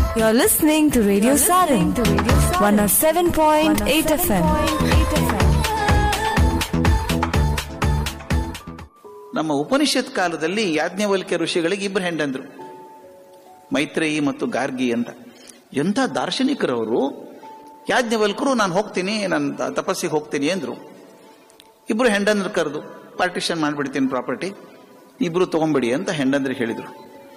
You're listening to Radio Sarin, 107.8 FM. ನಮ್ಮ ಉಪನಿಷತ್ ಕಾಲದಲ್ಲಿ ಯಾಜ್ಞವಲ್ಕ್ಯ ಋಷಿಗಳಿಗೆ ಇಬ್ಬರು ಹೆಂಡಂದ್ರು ಮೈತ್ರೇಯಿ ಮತ್ತು ಗಾರ್ಗಿ ಅಂತ ಎಂಥ ದಾರ್ಶನಿಕರವರು ಯಾಜ್ಞವಲ್ಕರು ನಾನು ಹೋಗ್ತೀನಿ ನಾನು ತಪಸ್ಸಿಗೆ ಹೋಗ್ತೀನಿ ಅಂದ್ರು ಇಬ್ರು ಹೆಂಡಂದ್ರು ಕರೆದು ಪಾರ್ಟಿಷನ್ ಮಾಡ್ಬಿಡ್ತೀನಿ ಪ್ರಾಪರ್ಟಿ ಇಬ್ರು ತಗೊಂಬಿಡಿ ಅಂತ ಹೆಂಡಂದ್ರೆ ಹೇಳಿದ್ರು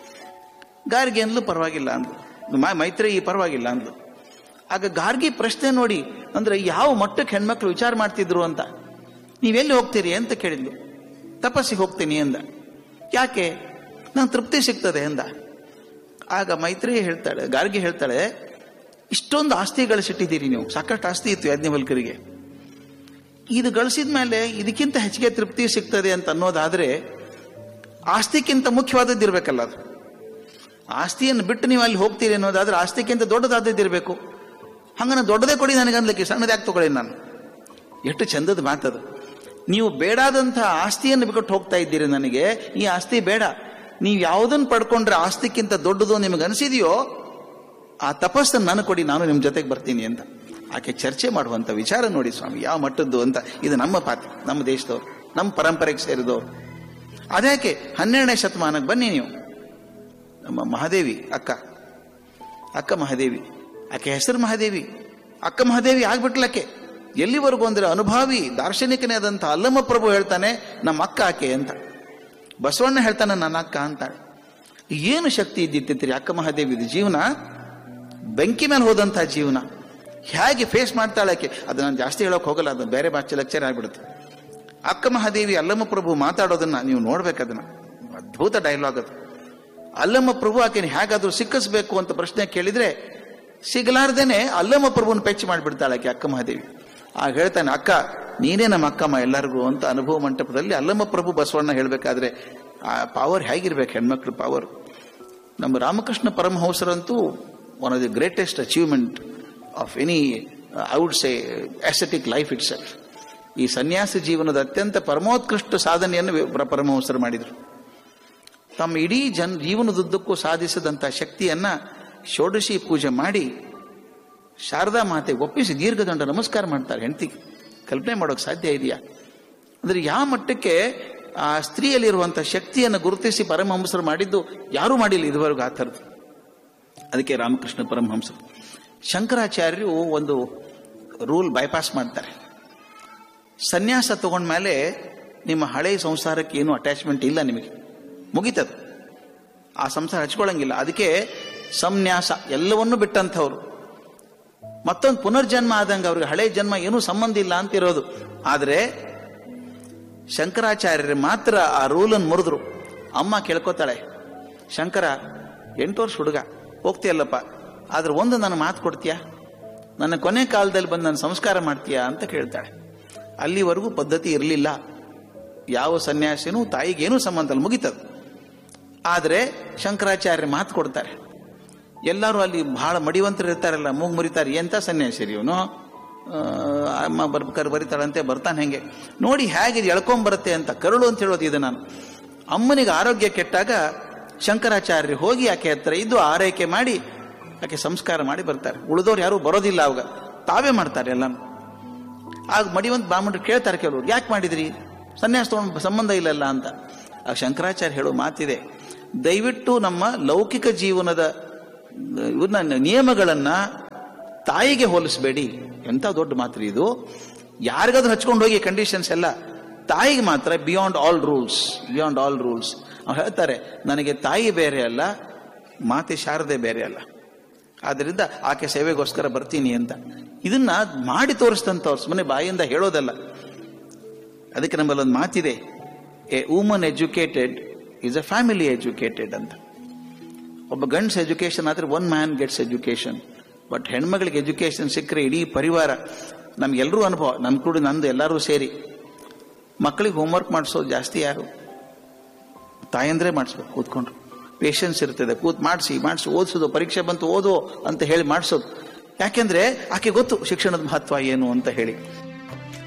ಗಾರ್ಗಿ ಅಂದ್ಲು ಪರವಾಗಿಲ್ಲ ಅಂದ್ಲು ಮ- ಮೈತ್ರೇಯಿ ಪರವಾಗಿಲ್ಲ ಅಂದ್ಲು ಆಗ ಗಾರ್ಗಿ ಪ್ರಶ್ನೆ ನೋಡಿ ಅಂದ್ರೆ ಯಾವ ಮಟ್ಟಕ್ಕೆ ಹೆಣ್ಮಕ್ಳು ವಿಚಾರ ಮಾಡ್ತಿದ್ರು ಅಂತ ನೀವೆಲ್ಲಿ ಹೋಗ್ತೀರಿ ಅಂತ ಕೇಳಿದ್ಲು ತಪಸ್ಸಿಗೆ ಹೋಗ್ತೀನಿ ಅಂದ ಯಾಕೆ ನಂಗೆ ತೃಪ್ತಿ ಸಿಗ್ತದೆ ಅಂದ ಆಗ ಮೈತ್ರಿ ಹೇಳ್ತಾಳೆ ಗಾರ್ಗಿ ಹೇಳ್ತಾಳೆ ಇಷ್ಟೊಂದು ಆಸ್ತಿ ಗಳಿಸಿಟ್ಟಿದ್ದೀರಿ ನೀವು ಸಾಕಷ್ಟು ಆಸ್ತಿ ಇತ್ತು ಯಾಜ್ಞವಲ್ಕರಿಗೆ ಇದು ಗಳಿಸಿದ ಮೇಲೆ ಇದಕ್ಕಿಂತ ಹೆಚ್ಚಿಗೆ ತೃಪ್ತಿ ಸಿಗ್ತದೆ ಅಂತ ಅನ್ನೋದಾದ್ರೆ ಆಸ್ತಿಕ್ಕಿಂತ ಮುಖ್ಯವಾದದ್ದು ಇರಬೇಕಲ್ಲ ಅದು ಆಸ್ತಿಯನ್ನು ಬಿಟ್ಟು ನೀವು ಅಲ್ಲಿ ಹೋಗ್ತೀರಿ ಅನ್ನೋದಾದ್ರೆ ಆಸ್ತಿಕ್ಕಿಂತ ದೊಡ್ಡದಾದದ್ದಿರಬೇಕು ಹಂಗನ ದೊಡ್ಡದೇ ಕೊಡಿ ನನಗೆ ಅನ್ಲಿಕ್ಕೆ ಸಣ್ಣದ್ಯಾಕೆ ತಗೊಳ್ಳಿ ನಾನು ಎಷ್ಟು ಚಂದದ ಮಾತದು ನೀವು ಬೇಡಾದಂಥ ಆಸ್ತಿಯನ್ನು ಬಿಟ್ಟು ಹೋಗ್ತಾ ಇದ್ದೀರಿ ನನಗೆ ಈ ಆಸ್ತಿ ಬೇಡ ನೀವು ಯಾವುದನ್ನು ಪಡ್ಕೊಂಡ್ರೆ ಆಸ್ತಿಕ್ಕಿಂತ ದೊಡ್ಡದು ನಿಮಗೆ ಅನಿಸಿದೆಯೋ ಆ ತಪಸ್ಸನ್ನು ನಾನು ಕೊಡಿ ನಾನು ನಿಮ್ಮ ಜೊತೆಗೆ ಬರ್ತೀನಿ ಅಂತ ಆಕೆ ಚರ್ಚೆ ಮಾಡುವಂಥ ವಿಚಾರ ನೋಡಿ ಸ್ವಾಮಿ ಯಾವ ಮಟ್ಟದ್ದು ಅಂತ ಇದು ನಮ್ಮ ಪಾತ್ರ ನಮ್ಮ ದೇಶದವ್ರು ನಮ್ಮ ಪರಂಪರೆಗೆ ಸೇರಿದವರು ಅದ್ಯಾಕೆ ಹನ್ನೆರಡನೇ ಶತಮಾನಕ್ಕೆ ಬನ್ನಿ ನೀವು ನಮ್ಮ ಮಹಾದೇವಿ ಅಕ್ಕ ಅಕ್ಕ ಮಹಾದೇವಿ ಆಕೆ ಹೆಸರು ಮಹಾದೇವಿ ಅಕ್ಕ ಮಹಾದೇವಿ ಆಗ್ಬಿಟ್ಲಕ್ಕೆ ಎಲ್ಲಿವರೆಗೂ ಅಂದ್ರೆ ಅನುಭಾವಿ ದಾರ್ಶನಿಕನೇ ಆದಂಥ ಅಲ್ಲಮ್ಮ ಪ್ರಭು ಹೇಳ್ತಾನೆ ನಮ್ಮ ಅಕ್ಕ ಆಕೆ ಅಂತ ಬಸವಣ್ಣ ಹೇಳ್ತಾನೆ ನನ್ನ ಅಕ್ಕ ಅಂತಾಳೆ ಏನು ಶಕ್ತಿ ಇದ್ದಿತ್ತಿರಿ ಅಕ್ಕ ಮಹಾದೇವಿದು ಜೀವನ ಬೆಂಕಿ ಮೇಲೆ ಹೋದಂಥ ಜೀವನ ಹೇಗೆ ಫೇಸ್ ಮಾಡ್ತಾಳೆ ಆಕೆ ಅದು ನಾನು ಜಾಸ್ತಿ ಹೇಳೋಕೆ ಹೋಗಲ್ಲ ಅದು ಬೇರೆ ಭಾಷೆ ಲೆಕ್ಚರ್ ಆಗ್ಬಿಡುತ್ತೆ ಅಕ್ಕ ಮಹಾದೇವಿ ಅಲ್ಲಮ್ಮ ಪ್ರಭು ಮಾತಾಡೋದನ್ನ ನೀವು ನೋಡ್ಬೇಕು ಅದನ್ನ ಅದ್ಭುತ ಡೈಲಾಗ್ ಅದು ಅಲ್ಲಮ್ಮ ಪ್ರಭು ಆಕೆನ ಹೇಗಾದ್ರೂ ಸಿಕ್ಕಿಸ್ಬೇಕು ಅಂತ ಪ್ರಶ್ನೆ ಕೇಳಿದ್ರೆ ಸಿಗಲಾರ್ದೇನೆ ಅಲ್ಲಮ್ಮ ಪ್ರಭುನ ಪೆಚ್ಚು ಮಾಡಿಬಿಡ್ತಾಳೆ ಆಕೆ ಅಕ್ಕ ಮಹಾದೇವಿ ಆಗ ಹೇಳ್ತಾನೆ ಅಕ್ಕ ನೀನೇ ನಮ್ಮ ಅಕ್ಕಮ್ಮ ಎಲ್ಲರಿಗೂ ಅಂತ ಅನುಭವ ಮಂಟಪದಲ್ಲಿ ಅಲ್ಲಮ್ಮ ಪ್ರಭು ಬಸವಣ್ಣ ಹೇಳ್ಬೇಕಾದ್ರೆ ಆ ಪವರ್ ಹೇಗಿರ್ಬೇಕು ಹೆಣ್ಮಕ್ಳು ಪವರ್ ನಮ್ಮ ರಾಮಕೃಷ್ಣ ಪರಮಹಂಸರಂತೂ one of the greatest achievement of any I would say ascetic life itself ಈ ಸನ್ಯಾಸ ಜೀವನದ ಅತ್ಯಂತ ಪರಮೋತ್ಕೃಷ್ಟ ಸಾಧನೆಯನ್ನು ವಿ- ಪ್ರ- ಪರಮಹಂಸರು ಮಾಡಿದರು ತಮ್ಮ ಇಡೀ ಜನ್ ಜೀವನದುದ್ದಕ್ಕೂ ಸಾಧಿಸಿದಂಥ ಶಕ್ತಿಯನ್ನ ಷೋಡಶಿ ಪೂಜೆ ಮಾಡಿ ಶಾರದಾ ಮಾತೆ ಒಪ್ಪಿಸಿ ದೀರ್ಘದಂಡ ನಮಸ್ಕಾರ ಮಾಡ್ತಾರೆ ಹೆಂಡತಿಗೆ ಕಲ್ಪನೆ ಮಾಡೋಕೆ ಸಾಧ್ಯ ಇದೆಯಾ ಅಂದ್ರೆ ಯಾವ ಮಟ್ಟಕ್ಕೆ ಆ ಸ್ತ್ರೀಯಲ್ಲಿರುವಂಥ ಶಕ್ತಿಯನ್ನು ಗುರುತಿಸಿ ಪರಮಹಂಸರು ಮಾಡಿದ್ದು ಯಾರೂ ಮಾಡಿಲ್ಲ ಇದುವರೆಗೂ ಆ ಥರದ್ದು ಅದಕ್ಕೆ ರಾಮಕೃಷ್ಣ ಪರಮಹಂಸರು ಶಂಕರಾಚಾರ್ಯರು ಒಂದು ರೂಲ್ ಬೈಪಾಸ್ ಮಾಡ್ತಾರೆ ಸನ್ಯಾಸ ತಗೊಂಡ್ಮೇಲೆ ನಿಮ್ಮ ಹಳೆ ಸಂಸಾರಕ್ಕೆ ಏನು ಅಟ್ಯಾಚ್ಮೆಂಟ್ ಇಲ್ಲ ನಿಮಗೆ ಮುಗಿತದು ಆ ಸಂಸಾರ ಹಚ್ಕೊಳ್ಳಂಗಿಲ್ಲ ಅದಕ್ಕೆ ಸಂನ್ಯಾಸ ಎಲ್ಲವನ್ನೂ ಬಿಟ್ಟಂಥವ್ರು ಮತ್ತೊಂದು ಪುನರ್ಜನ್ಮ ಆದಂಗೆ ಅವ್ರಿಗೆ ಹಳೆ ಜನ್ಮ ಏನೂ ಸಂಬಂಧ ಇಲ್ಲ ಅಂತ ಇರೋದು ಆದರೆ ಶಂಕರಾಚಾರ್ಯರು ಮಾತ್ರ ಆ ರೂಲನ್ನು ಮುರಿದ್ರು ಅಮ್ಮ ಕೇಳ್ಕೊತಾಳೆ ಶಂಕರ ಎಂಟು ವರ್ಷ ಹುಡುಗ ಹೋಗ್ತೀಯಲ್ಲಪ್ಪ ಆದ್ರೆ ಒಂದು ನನ್ನ ಮಾತು ಕೊಡ್ತೀಯಾ ನನ್ನ ಕೊನೆ ಕಾಲದಲ್ಲಿ ಬಂದು ನನ್ನ ಸಂಸ್ಕಾರ ಮಾಡ್ತೀಯಾ ಅಂತ ಕೇಳ್ತಾಳೆ ಅಲ್ಲಿವರೆಗೂ ಪದ್ಧತಿ ಇರಲಿಲ್ಲ ಯಾವ ಸನ್ಯಾಸಿನೂ ತಾಯಿಗೇನೂ ಸಂಬಂಧ ಇಲ್ಲ ಮುಗಿತದು ಆದರೆ ಶಂಕರಾಚಾರ್ಯ ಮಾತು ಕೊಡ್ತಾರೆ ಎಲ್ಲರೂ ಅಲ್ಲಿ ಬಹಳ ಮಡಿವಂತರು ಇರ್ತಾರಲ್ಲ ಮೂಗ್ ಮುರಿತಾರೆ ಎಂತ ಸನ್ಯಾಸಿರಿ ಇವನು ಆ, ಅಮ್ಮ ಬರ್ಬೇಕಾದ್ರೆ ಬರಿತಾಳಂತೆ ಬರ್ತಾನೆ ಹೆಂಗೆ ನೋಡಿ ಹೇಗೆ ಇದು ಎಳ್ಕೊಂಬರುತ್ತೆ ಅಂತ ಕರುಳು ಅಂತ ಹೇಳೋದು ಇದು ನಾನು ಅಮ್ಮನಿಗೆ ಆರೋಗ್ಯ ಕೆಟ್ಟಾಗ ಶಂಕರಾಚಾರ್ಯರು ಹೋಗಿ ಆಕೆ ಹತ್ರ ಇದ್ದು ಆರೈಕೆ ಮಾಡಿ ಆಕೆ ಸಂಸ್ಕಾರ ಮಾಡಿ ಬರ್ತಾರೆ ಉಳಿದವ್ರು ಯಾರು ಬರೋದಿಲ್ಲ ಅವಾಗ ತಾವೇ ಮಾಡ್ತಾರೆ ಎಲ್ಲಾನು ಆಗ ಮಡಿವಂತ ಬ್ರಾಹ್ಮಣರು ಕೇಳ್ತಾರೆ ಕೆಲವರು ಯಾಕೆ ಮಾಡಿದ್ರಿ ಸನ್ಯಾಸ ತಗೊಂಡು ಸಂಬಂಧ ಇಲ್ಲಲ್ಲ ಅಂತ ಆ ಶಂಕರಾಚಾರ್ಯ ಹೇಳೋ ಮಾತಿದೆ ದಯವಿಟ್ಟು ನಮ್ಮ ಲೌಕಿಕ ಜೀವನದ ಇವನ್ನ ನಿಯಮಗಳನ್ನ ತಾಯಿಗೆ ಹೋಲಿಸಬೇಡಿ ಎಂಥ ದೊಡ್ಡ ಮಾತ್ರ ಇದು ಯಾರಿಗಾದ್ರೂ ಹಚ್ಕೊಂಡು ಹೋಗಿ ಕಂಡೀಷನ್ಸ್ ಎಲ್ಲ ತಾಯಿಗೆ ಮಾತ್ರ beyond all rules beyond all rules ಅವ್ರು ಹೇಳ್ತಾರೆ ನನಗೆ ತಾಯಿ ಬೇರೆ ಅಲ್ಲ ಮಾತೆ ಶಾರದೆ ಬೇರೆ ಅಲ್ಲ ಆದ್ದರಿಂದ ಆಕೆ ಸೇವೆಗೋಸ್ಕರ ಬರ್ತೀನಿ ಅಂತ ಇದನ್ನ ಮಾಡಿ ತೋರಿಸ್ತಂಥವ್ರು ಸುಮ್ಮನೆ ಬಾಯಿಂದ ಹೇಳೋದಲ್ಲ ಅದಕ್ಕೆ ನಮ್ಮಲ್ಲಿ ಒಂದು ಮಾತಿದೆ a woman educated is a family educated ಅಂತ ಒಬ್ಬ ಗಂಡ್ಸ್ ಎಜುಕೇಶನ್ ಆದ್ರೆ one man gets education but ಹೆಣ್ಮಗಳಿಗೆ ಎಜುಕೇಶನ್ ಸಿಕ್ಕರೆ ಇಡೀ ಪರಿವಾರ ನಮ್ಗೆಲ್ಲರೂ ಅನುಭವ ನನ್ನ ಕೂಡ ನಂದು ಎಲ್ಲರೂ ಸೇರಿ ಮಕ್ಕಳಿಗೆ ಹೋಮ್ವರ್ಕ್ ಮಾಡಿಸೋದು ಜಾಸ್ತಿ ಯಾರು ತಾಯಂದ್ರೆ ಮಾಡಿಸ್ಬೇಕು ಕೂತ್ಕೊಂಡು ಪೇಷನ್ಸ್ ಇರ್ತದೆ ಕೂತ್ ಮಾಡಿಸಿ ಮಾಡಿಸಿ ಓದಿಸೋದು ಪರೀಕ್ಷೆ ಬಂತು ಓದೋ ಅಂತ ಹೇಳಿ ಮಾಡಿಸೋದು ಯಾಕೆಂದ್ರೆ ಆಕೆ ಗೊತ್ತು ಶಿಕ್ಷಣದ ಮಹತ್ವ ಏನು ಅಂತ ಹೇಳಿ